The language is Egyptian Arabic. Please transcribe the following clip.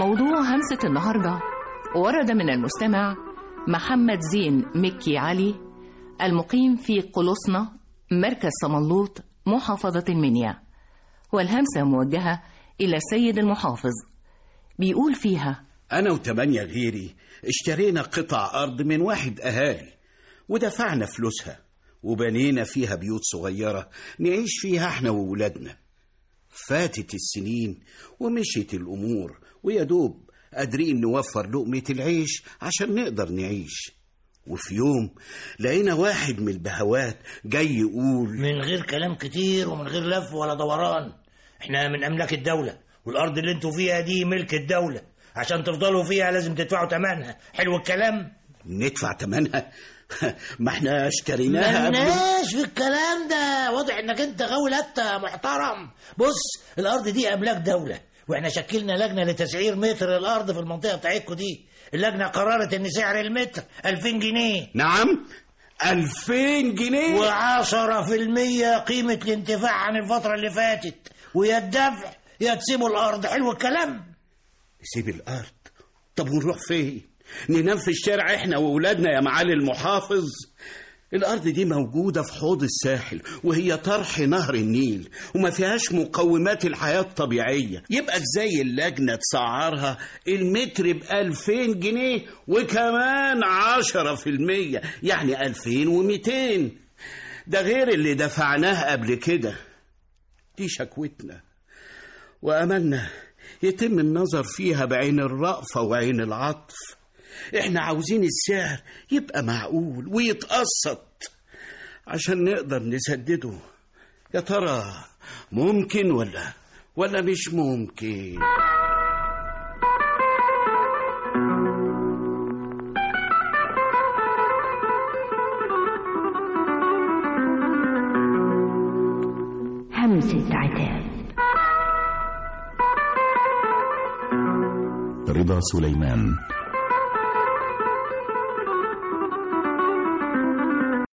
موضوع همسة النهاردة ورد من المستمع محمد زين مكي علي المقيم في قلصنة مركز صملوط محافظة المنيا والهمسة موجهة إلى السيد المحافظ بيقول فيها أنا وتمانية غيري اشترينا قطع أرض من واحد أهالي ودفعنا فلوسها وبنينا فيها بيوت صغيرة نعيش فيها احنا وولادنا فاتت السنين ومشيت الأمور ويا دوب قادرين نوفر لقمة العيش عشان نقدر نعيش وفي يوم لقينا واحد من البهوات جاي يقول من غير كلام كتير ومن غير لف ولا دوران احنا من املاك الدولة والارض اللي انتوا فيها دي ملك الدولة عشان تفضلوا فيها لازم تدفعوا ثمنها حلو الكلام ندفع تمنها ما احنا اشتريناها قبل مالناش في الكلام ده واضح انك انت غاوي لتة محترم بص الارض دي املاك دولة واحنا شكلنا لجنة لتسعير متر الارض في المنطقة بتاعتكم دي اللجنة قررت ان سعر المتر 2000 جنيه نعم ألفين جنيه وعشرة في المية قيمة الانتفاع عن الفترة اللي فاتت ويا الدفع يا تسيبوا الأرض حلو الكلام نسيب الأرض طب ونروح فين ننام في الشارع احنا وولادنا يا معالي المحافظ الأرض دي موجودة في حوض الساحل وهي طرح نهر النيل وما فيهاش مقومات الحياة الطبيعية يبقى ازاي اللجنة تسعرها المتر بألفين جنيه وكمان عشرة في المية يعني ألفين وميتين ده غير اللي دفعناه قبل كده دي شكوتنا وأملنا يتم النظر فيها بعين الرأفة وعين العطف احنا عاوزين السعر يبقى معقول ويتقسط عشان نقدر نسدده يا ترى ممكن ولا ولا مش ممكن همسة عتاب رضا سليمان